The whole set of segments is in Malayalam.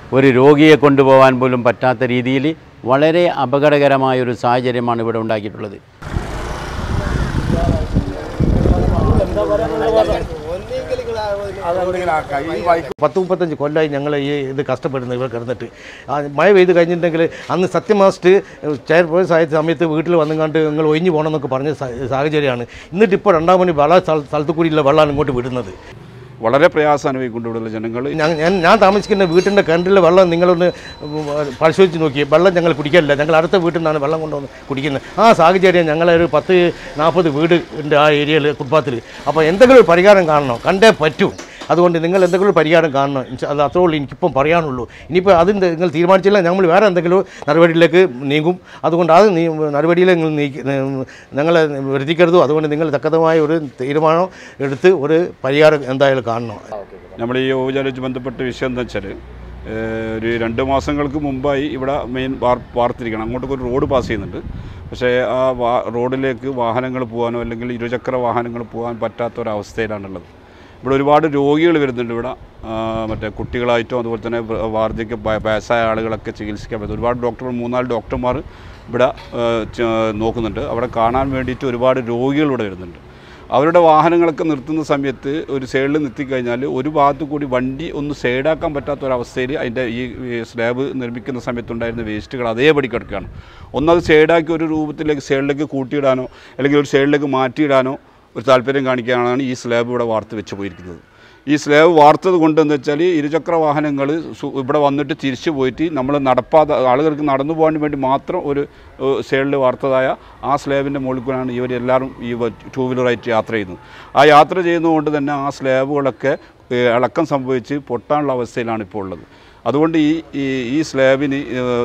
ഒരു രോഗിയെ കൊണ്ടുപോകാൻ പോലും പറ്റാത്ത രീതിയിൽ വളരെ അപകടകരമായ ഒരു സാഹചര്യമാണ് ഇവിടെ ഉണ്ടാക്കിയിട്ടുള്ളത് പത്ത് മുപ്പത്തഞ്ച് കൊല്ലമായി ഞങ്ങൾ ഈ ഇത് കഷ്ടപ്പെടുന്നത് ഇവിടെ കിടന്നിട്ട് ആ മഴ പെയ്ത് കഴിഞ്ഞിട്ടുണ്ടെങ്കിൽ അന്ന് സത്യമാസ്റ്റ് ചെയർപേഴ്സ് ആയ സമയത്ത് വീട്ടിൽ വന്നുകൊണ്ട് നിങ്ങൾ ഒഴിഞ്ഞു പോകണമെന്നൊക്കെ പറഞ്ഞ സാ- സാഹചര്യമാണ് എന്നിട്ട് ഇപ്പോൾ രണ്ടാം മണി വള സ്ഥലത്ത് കൂടിയുള്ള വെള്ളമാണ് ഇങ്ങോട്ട് വിടുന്നത് വളരെ പ്രയാസം അനുഭവിക്കൊണ്ട് ഇവിടെയുള്ള ജനങ്ങൾ ഞാൻ ഞാൻ ഞാൻ താമസിക്കുന്ന വീട്ടിൻ്റെ കിണറ്റിലെ വെള്ളം നിങ്ങളൊന്ന് പരിശോധിച്ച് നോക്കി വെള്ളം ഞങ്ങൾ കുടിക്കലില്ല ഞങ്ങൾ അടുത്ത വീട്ടിൽ നിന്നാണ് വെള്ളം കൊണ്ടുവന്ന് കുടിക്കുന്നത് ആ സാഹചര്യം ഞങ്ങളൊരു പത്ത് നാൽപ്പത് വീട് ഉണ്ട് ആ ഏരിയയിൽ കുടുംബത്തിൽ അപ്പോൾ എന്തെങ്കിലും ഒരു പരിഹാരം കാണണം കണ്ടേ പറ്റൂ അതുകൊണ്ട് നിങ്ങൾ എന്തെങ്കിലും ഒരു പരിഹാരം കാണണം ഇൻഷാ അത് അത്രേ ഉള്ളൂ എനിക്കിപ്പം പറയാനുള്ളൂ ഇനിയിപ്പോൾ അത് നിങ്ങൾ തീരുമാനിച്ചില്ല നമ്മൾ വേറെ എന്തെങ്കിലും നടപടിയിലേക്ക് നീങ്ങും അതുകൊണ്ട് അത് നീ നടപടിയിൽ നിങ്ങൾ നീക്കി ഞങ്ങളെ വരുത്തിക്കരുത് അതുകൊണ്ട് നിങ്ങൾ തക്കതമായ ഒരു തീരുമാനം എടുത്ത് ഒരു പരിഹാരം എന്തായാലും കാണണം നമ്മൾ ഈ ഓവുചാലിച്ച് ബന്ധപ്പെട്ട വിഷയം എന്താ വെച്ചാൽ ഒരു രണ്ട് മാസങ്ങൾക്ക് മുമ്പായി ഇവിടെ മെയിൻ വാർ വാർത്തിരിക്കണം അങ്ങോട്ടൊക്കെ ഒരു റോഡ് പാസ് ചെയ്യുന്നുണ്ട് പക്ഷേ ആ വാ റോഡിലേക്ക് വാഹനങ്ങൾ പോകാനോ അല്ലെങ്കിൽ ഇരുചക്ര വാഹനങ്ങൾ പോകാൻ പറ്റാത്ത ഒരവസ്ഥയിലാണുള്ളത് ഇവിടെ ഒരുപാട് രോഗികൾ വരുന്നുണ്ട് ഇവിടെ ആ, മറ്റേ കുട്ടികളായിട്ടും അതുപോലെ തന്നെ വ- വാർദ്ധക്യ വയ- വയസ്സായ ആളുകളൊക്കെ ചികിത്സിക്കാൻ പറ്റും ഒരുപാട് ഡോക്ടർ മൂന്നാല് ഡോക്ടർമാർ ഇവിടെ ആ, ച- നോക്കുന്നുണ്ട് അവിടെ കാണാൻ വേണ്ടിയിട്ട് ഒരുപാട് രോഗികൾ ഇവിടെ വരുന്നുണ്ട് അവരുടെ വാഹനങ്ങളൊക്കെ നിർത്തുന്ന സമയത്ത് ഒരു സൈഡിൽ നിർത്തിക്കഴിഞ്ഞാൽ ഒരു ഭാഗത്ത് കൂടി വണ്ടി ഒന്ന് സൈഡാക്കാൻ പറ്റാത്ത ഒരവസ്ഥയിൽ അതിൻ്റെ ഈ ഈ സ്ലാബ് നിർമ്മിക്കുന്ന സമയത്തുണ്ടായിരുന്ന വേസ്റ്റുകൾ അതേപടി കിടക്കുകയാണ് ഒന്നത് സൈഡാക്കി ഒരു രൂപത്തിലേക്ക് സൈഡിലേക്ക് കൂട്ടിയിടാനോ അല്ലെങ്കിൽ ഒരു സൈഡിലേക്ക് മാറ്റിയിടാനോ ഒരു താല്പര്യം കാണിക്കാനാണ് ഈ സ്ലാബ് ഇവിടെ വാർത്ത് വെച്ച് പോയിരിക്കുന്നത് ഈ സ്ലാബ് വാർത്തത് കൊണ്ട് എന്ന് വെച്ചാൽ ഇരുചക്ര വാഹനങ്ങൾ ഇവിടെ വന്നിട്ട് തിരിച്ചു പോയിട്ട് നമ്മൾ നടപ്പാത ആളുകൾക്ക് നടന്നു പോകാൻ വേണ്ടി മാത്രം ഒരു സൈഡിൽ വാർത്തതായ ആ സ്ലാബിൻ്റെ മുകളിൽ കൂടെയാണ് ഇവരെല്ലാവരും ഈ ടൂ വീലറായിട്ട് യാത്ര ചെയ്യുന്നത് ആ യാത്ര ചെയ്യുന്നതുകൊണ്ട് തന്നെ ആ സ്ലാബുകളൊക്കെ ഏഹ്, ഇളക്കം സംഭവിച്ച് പൊട്ടാനുള്ള അവസ്ഥയിലാണ് ഇപ്പോൾ ഉള്ളത് അതുകൊണ്ട് ഈ ഈ ഈ സ്ലാബിന്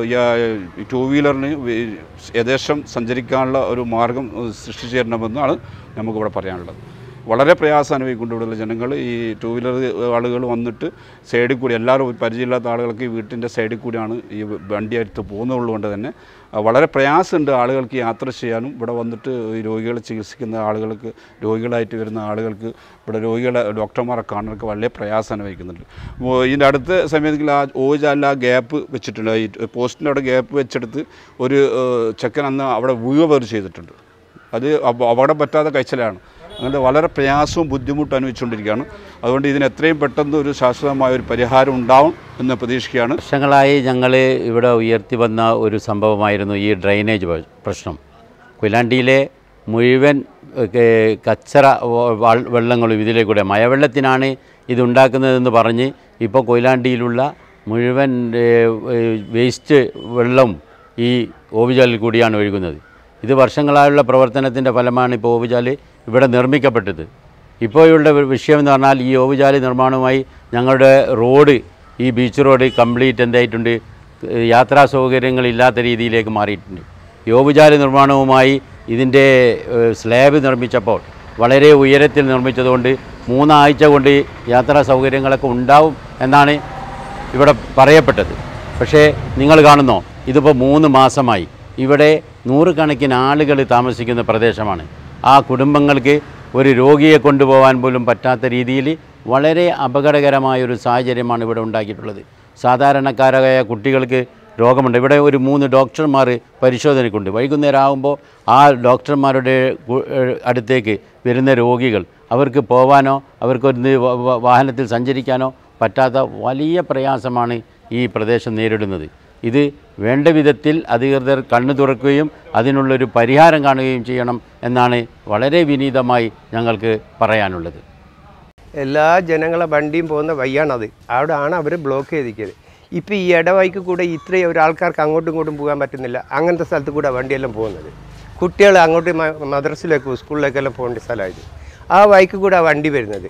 ടൂ വീലറിന് വേ- യഥേഷ്ടം സഞ്ചരിക്കാനുള്ള ഒരു മാർഗം ഏഹ്, സൃഷ്ടിച്ചു തരണമെന്നാണ് നമുക്കിവിടെ പറയാനുള്ളത് വളരെ പ്രയാസം അനുഭവിക്കൊണ്ട് ഇവിടെയുള്ള ജനങ്ങൾ ഈ ടൂ വീലർ ആളുകൾ വന്നിട്ട് സൈഡിൽ കൂടി എല്ലാവരും പരിചയമില്ലാത്ത ആളുകൾക്ക് ഈ വീട്ടിൻ്റെ സൈഡിൽ കൂടിയാണ് ഈ വണ്ടി അടുത്ത് പോകുന്നതുകൊണ്ട് തന്നെ ആ, വളരെ പ്രയാസമുണ്ട് ആളുകൾക്ക് യാത്ര ചെയ്യാനും ഇവിടെ വന്നിട്ട് ഈ രോഗികളെ ചികിത്സിക്കുന്ന ആളുകൾക്ക് രോഗികളായിട്ട് വരുന്ന ആളുകൾക്ക് ഇവിടെ രോഗികളെ ഡോക്ടർമാരെ കാണാനൊക്കെ വളരെ പ്രയാസം അനുഭവിക്കുന്നുണ്ട് ഓ, ഇതിൻ്റെ അടുത്ത സമയത്തിൽ ആ ഓജാല ആ ഗ്യാപ്പ് വെച്ചിട്ടുണ്ട് ഈ പോസ്റ്റിൻ്റെ അവിടെ ഗ്യാപ്പ് വെച്ചെടുത്ത് ഒരു ഏഹ്, ചെക്കൻ അന്ന് അവിടെ വീവ് ചെയ്തിട്ടുണ്ട് അത് അപ- അപകടം പറ്റാതെ കഴിച്ചലാണ് അങ്ങനത്തെ വളരെ പ്രയാസവും ബുദ്ധിമുട്ടും അനുഭവിച്ചുകൊണ്ടിരിക്കുകയാണ് അതുകൊണ്ട് ഇതിന് എത്രയും പെട്ടെന്ന് ഒരു ശാശ്വതമായ ഒരു പരിഹാരം ഉണ്ടാവും എന്ന് പ്രതീക്ഷിക്കുകയാണ് വർഷങ്ങളായി ഞങ്ങൾ ഇവിടെ ഉയർത്തി വന്ന ഒരു സംഭവമായിരുന്നു ഈ ഡ്രൈനേജ് പ്ര- പ്രശ്നം കൊയിലാണ്ടിയിലെ മുഴുവൻ ഏഹ്, കച്ചറ വ- വൾ- വെള്ളങ്ങളും ഇതിലേക്കൂടെ മഴവെള്ളത്തിനാണ് ഇതുണ്ടാക്കുന്നതെന്ന് പറഞ്ഞ് ഇപ്പോൾ കൊയിലാണ്ടിയിലുള്ള മുഴുവൻ ഏഹ്, ഏഹ്, വേസ്റ്റ് വെള്ളം ഈ ഓവിചാലിൽ കൂടിയാണ് ഒഴുകുന്നത് ഇത് വർഷങ്ങളായുള്ള പ്രവർത്തനത്തിൻ്റെ ഫലമാണ് ഇപ്പോൾ ഓവുചാല് ഇവിടെ നിർമ്മിക്കപ്പെട്ടത് ഇപ്പോഴുള്ള ഒരു വിഷയം എന്ന് പറഞ്ഞാൽ ഈ ഓവുചാല് നിർമ്മാണവുമായി ഞങ്ങളുടെ റോഡ് ഈ ബീച്ച് റോഡ് കംപ്ലീറ്റ് എന്തായിട്ടുണ്ട് ഏഹ് യാത്രാ സൗകര്യങ്ങളില്ലാത്ത രീതിയിലേക്ക് മാറിയിട്ടുണ്ട് ഈ ഓവുചാല് നിർമ്മാണവുമായി ഇതിൻ്റെ ഏഹ് സ്ലാബ് നിർമ്മിച്ചപ്പോൾ വളരെ ഉയരത്തിൽ നിർമ്മിച്ചതുകൊണ്ട് മൂന്നാഴ്ച കൊണ്ട് യാത്രാ സൗകര്യങ്ങളൊക്കെ ഉണ്ടാവും എന്നാണ് ഇവിടെ പറയപ്പെട്ടത് പക്ഷേ നിങ്ങൾ കാണുന്നോ ഇതിപ്പോൾ മൂന്ന് മാസമായി ഇവിടെ നൂറുകണക്കിന് ആളുകൾ താമസിക്കുന്ന പ്രദേശമാണ് ആ കുടുംബങ്ങൾക്ക് ഒരു രോഗിയെ കൊണ്ടുപോകാൻ പോലും പറ്റാത്ത രീതിയിൽ വളരെ അപകടകരമായ ഒരു സാഹചര്യമാണ് ഇവിടെ ഉണ്ടാക്കിയിട്ടുള്ളത് സാധാരണക്കാരായ കുട്ടികൾക്ക് രോഗമുണ്ട് ഇവിടെ ഒരു മൂന്ന് ഡോക്ടർമാർ പരിശോധനയ്ക്കുണ്ട് വൈകുന്നേരം ആകുമ്പോൾ ആ ഡോക്ടർമാരുടെ കു- ഏഹ് അടുത്തേക്ക് വരുന്ന രോഗികൾ അവർക്ക് പോവാനോ അവർക്കൊന്ന് വ- വ- വാഹനത്തിൽ സഞ്ചരിക്കാനോ പറ്റാത്ത വലിയ പ്രയാസമാണ് ഈ പ്രദേശം നേരിടുന്നത് ഇത് വേണ്ട വിധത്തിൽ അധികൃതർ കണ്ണു തുറക്കുകയും അതിനുള്ളൊരു പരിഹാരം കാണുകയും ചെയ്യണം എന്നാണ് വളരെ വിനീതമായി ഞങ്ങൾക്ക് പറയാനുള്ളത് എല്ലാ ജനങ്ങളെ വണ്ടിയും പോകുന്ന വഴിയാണത് അവിടെയാണ് അവർ ബ്ലോക്ക് ചെയ്തിരിക്കുന്നത് ഇപ്പോൾ ഈ ഇടവഴിക്ക് കൂടെ ഇത്രയും ഒരു ആൾക്കാർക്ക് അങ്ങോട്ടും ഇങ്ങോട്ടും പോകാൻ പറ്റുന്നില്ല അങ്ങനത്തെ സ്ഥലത്ത് കൂടെ വണ്ടിയെല്ലാം പോകുന്നത് കുട്ടികൾ അങ്ങോട്ട് മ- മദ്രസിലേക്കും സ്കൂളിലേക്കെല്ലാം പോകേണ്ട സ്ഥലമായത് ആ വഴിക്ക് കൂടെ വണ്ടി വരുന്നത്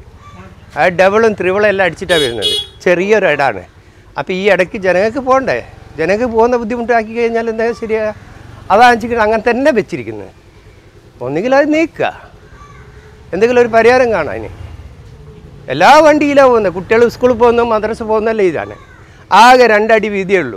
ആ ഡബിളും ത്രിബിളും എല്ലാം അടിച്ചിട്ടാണ് വരുന്നത് ചെറിയൊരു ഇടാണ് അപ്പോൾ ഈ ഇടയ്ക്ക് ജനങ്ങൾക്ക് പോകണ്ടേ ജനങ്ങൾക്ക് പോകുന്ന ബുദ്ധിമുട്ടാക്കി കഴിഞ്ഞാൽ എന്താ ശരിയാ അതാ അങ്ങനെ തന്നെ വെച്ചിരിക്കുന്നത് ഒന്നുകിൽ അത് നീക്കുക എന്തെങ്കിലും ഒരു പരിഹാരം കാണാം അതിന് എല്ലാ വണ്ടിയിലാണ് പോകുന്നത് കുട്ടികൾ സ്കൂളിൽ പോകുന്ന മദ്രസ പോകുന്നല്ലേ ഇതാണ് ആകെ രണ്ടടി വീതിയേ ഉള്ളൂ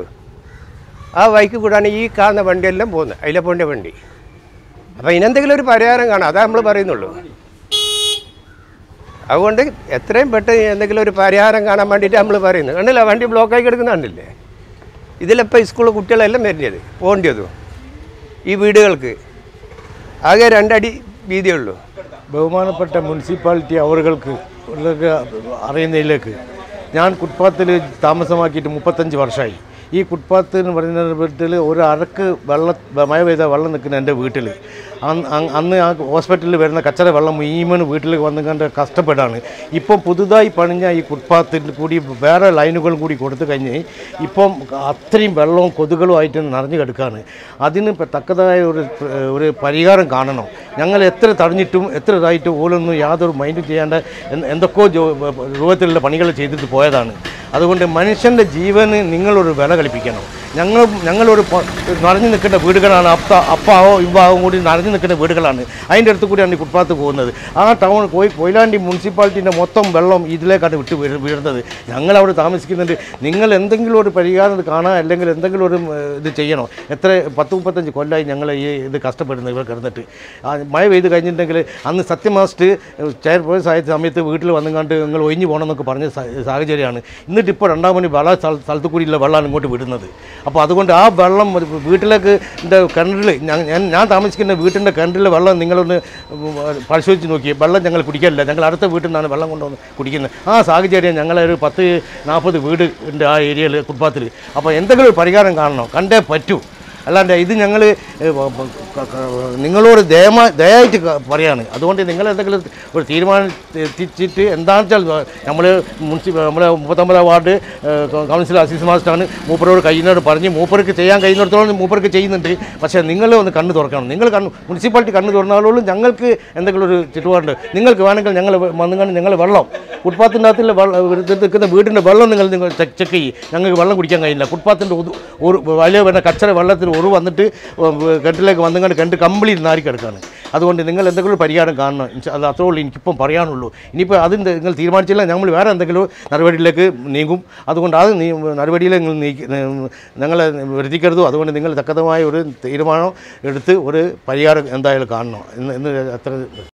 ആ വഴിക്ക് കൂടാണ് ഈ കാണുന്ന വണ്ടിയെല്ലാം പോകുന്നത് അതിലെ പോകേണ്ട വണ്ടി അപ്പോൾ ഇതിനെന്തെങ്കിലും ഒരു പരിഹാരം കാണാം അതാ നമ്മൾ പറയുന്നുള്ളൂ അതുകൊണ്ട് എത്രയും പെട്ടെന്ന് എന്തെങ്കിലും ഒരു പരിഹാരം കാണാൻ വേണ്ടിയിട്ട് നമ്മൾ പറയുന്നത് കണ്ടില്ല വണ്ടി ബ്ലോക്കായി കിടക്കുന്ന കണ്ടില്ലേ ഇതിലിപ്പോൾ സ്കൂളിൽ കുട്ടികളെല്ലാം വരുന്നത് പോകേണ്ടതും ഈ വീടുകൾക്ക് ആകെ രണ്ടടി വീതിയേ ഉള്ളൂ ബഹുമാനപ്പെട്ട മുനിസിപ്പാലിറ്റി അവറുകൾക്ക് ഉള്ളവർക്ക് അറിയുന്നതിലേക്ക് ഞാൻ കുട്ട്പാത്തിൽ താമസമാക്കിയിട്ട് മുപ്പത്തഞ്ച് വർഷമായി ഈ കുട്ട്പാത്ത് എന്ന് പറയുന്ന വീട്ടിൽ ഒരു അരക്ക് വെള്ളം മഴ പെയ്ത വെള്ളം നിൽക്കുന്ന എൻ്റെ വീട്ടിൽ അന്ന് അങ് അന്ന് ആ ഹോസ്പിറ്റലിൽ വരുന്ന കച്ചറ വെള്ളം മുഴുവൻ വീട്ടിൽ വന്നു കണ്ട് കഷ്ടപ്പെടാണ് ഇപ്പം പുതുതായി പണിഞ്ഞ ഈ കുട്ട്പാത്തിൽ കൂടി വേറെ ലൈനുകളും കൂടി കൊടുത്തു കഴിഞ്ഞ് ഇപ്പം അത്രയും വെള്ളവും കൊതുകളും ആയിട്ട് നിറഞ്ഞു കിടക്കുകയാണ് അതിന് ഇപ്പം തക്കതായ ഒരു ഒരു പരിഹാരം കാണണം ഞങ്ങൾ എത്ര തടഞ്ഞിട്ടും എത്ര ഇതായിട്ടും ഓലൊന്നും യാതൊരു മൈൻഡും ചെയ്യാണ്ട് എന്ത് എന്തൊക്കെയോ ജോ രൂപത്തിലുള്ള പണികൾ ചെയ്തിട്ട് പോയതാണ് അതുകൊണ്ട് മനുഷ്യൻ്റെ ജീവന് നിങ്ങളൊരു വില കൽപ്പിക്കണം ഞങ്ങൾ ഞങ്ങളൊരു പൊ- നിറഞ്ഞു നിൽക്കേണ്ട വീടുകളാണ് അപ്പ അപ്പാവോ ഇവാവോ കൂടി നിറഞ്ഞു നിൽക്കേണ്ട വീടുകളാണ് അതിൻ്റെ അടുത്ത് കൂടിയാണ് ഈ ഫുട്പാത്ത് പോകുന്നത് ആ ടൗൺ കോയി കൊയിലാണ്ടി മുനിസിപ്പാലിറ്റീൻ്റെ മൊത്തം വെള്ളം ഇതിലേക്കാണ് വിട്ട് വീഴ- വീഴുന്നത് ഞങ്ങളവിടെ താമസിക്കുന്നുണ്ട് നിങ്ങൾ എന്തെങ്കിലും ഒരു പരിഹാരം കാണാൻ അല്ലെങ്കിൽ എന്തെങ്കിലും ഒരു ഉം, ഇത് ചെയ്യണോ എത്ര പത്ത് മുപ്പത്തഞ്ച് കൊല്ലമായി ഞങ്ങൾ ഈ ഇത് കഷ്ടപ്പെടുന്നത് ഇവിടെ കിടന്നിട്ട് ആ മഴ പെയ്ത് കഴിഞ്ഞിട്ടുണ്ടെങ്കിൽ അന്ന് സത്യമാസ്റ്റ് ചെയർപേഴ്സ് ആയ സമയത്ത് വീട്ടിൽ വന്നുകൊണ്ട് നിങ്ങൾ ഒഴിഞ്ഞു പോകണമെന്നൊക്കെ പറഞ്ഞ സാ- സാഹചര്യമാണ് എന്നിട്ട് ഇപ്പോൾ രണ്ടാം മണി വെള്ള സ്ഥല- സ്ഥലത്ത് കൂടിയുള്ള വെള്ളമാണ് ഇങ്ങോട്ട് വിടുന്നത് അപ്പോൾ അതുകൊണ്ട് ആ വെള്ളം ഒരു വീട്ടിലേക്ക് എൻ്റെ കിണറിൽ ഞാൻ ഞാൻ- ഞാൻ താമസിക്കുന്ന വീട്ടിൻ്റെ കിണറിലെ വെള്ളം നിങ്ങളൊന്ന് ഉം, പരിശോധിച്ച് നോക്കി വെള്ളം ഞങ്ങൾ കുടിക്കലില്ല ഞങ്ങൾ അടുത്ത വീട്ടിൽ നിന്നാണ് വെള്ളം കൊണ്ടുവന്ന് കുടിക്കുന്നത് ആ സാഹചര്യം ഞങ്ങളൊരു പത്ത് നാൽപ്പത് വീട് ഉണ്ട് ആ ഏരിയയിൽ കുടുംബത്തിൽ അപ്പോൾ എന്തെങ്കിലും ഒരു പരിഹാരം കാണണം കണ്ടേ പറ്റൂ അല്ലാണ്ട് ഇത് ഞങ്ങൾ നിങ്ങളോട് ദയമാ ദയമായിട്ട് ക- പറയാണ് അതുകൊണ്ട് നിങ്ങൾ എന്തെങ്കിലും ഒരു തീരുമാനം എത്തിച്ചിട്ട് എന്താണെന്ന് വെച്ചാൽ നമ്മൾ മുനിസിപ്പൽ നമ്മളെ മുപ്പത്തൊമ്പതാം വാർഡ് കൗൺസിലർ അസീസ് മാസ്റ്ററാണ് മൂപ്പരോട് കഴിയുന്നവരോട് പറഞ്ഞ് മൂപ്പർക്ക് ചെയ്യാൻ കഴിയുന്നിടത്തോളം മൂപ്പർക്ക് ചെയ്യുന്നുണ്ട് പക്ഷേ നിങ്ങൾ ഒന്ന് കണ്ണ് തുറക്കണം നിങ്ങൾ കണ്ണ് മുനിസിപ്പാലിറ്റി കണ്ണ് തുറന്നാലോളും ഞങ്ങൾക്ക് എന്തെങ്കിലും ഒരു ചുറ്റുപാടുണ്ട് നിങ്ങൾക്ക് വേണമെങ്കിൽ ഞങ്ങൾ വന്നുകൊണ്ട് ഞങ്ങൾ വെള്ളം ഫുട്പാത്തിൻ്റെ അകത്തുള്ള വെള്ളം ഇത് നിൽക്കുന്ന വീടിൻ്റെ വെള്ളം നിങ്ങൾ നിങ്ങൾ ചെക്ക് ചെക്ക് ചെയ്യും ഞങ്ങൾക്ക് വെള്ളം കുടിക്കാൻ കഴിയില്ല ഫുട്പാത്തിൻ്റെ ഒരു വലിയ പിന്നെ കച്ചറ വെള്ളത്തിൽ ഒരു വന്നിട്ട് കിണറ്റിലേക്ക് വന്നുകൊണ്ട് കിണറ്റ് കംപ്ലീറ്റ് നാരി കിടക്കുകയാണ് അതുകൊണ്ട് നിങ്ങൾ എന്തെങ്കിലും ഒരു പരിഹാരം കാണണം ഇൻഷാ അല്ലാ അത്രേ ഉള്ളൂ എനിക്കിപ്പം പറയാനുള്ളൂ ഇനിയിപ്പോൾ അത് നിങ്ങൾ തീരുമാനിച്ചില്ല ഞങ്ങൾ വേറെ എന്തെങ്കിലും നടപടിയിലേക്ക് നീങ്ങും അതുകൊണ്ട് അത് നീ നടപടിയിൽ നിങ്ങൾ നീക്കി ഞങ്ങളെ വരുത്തിക്കരുതോ അതുകൊണ്ട് നിങ്ങൾ തക്കതമായ ഒരു തീരുമാനം എടുത്ത് ഒരു പരിഹാരം എന്തായാലും കാണണം എന്ന് എന്ന് അത്ര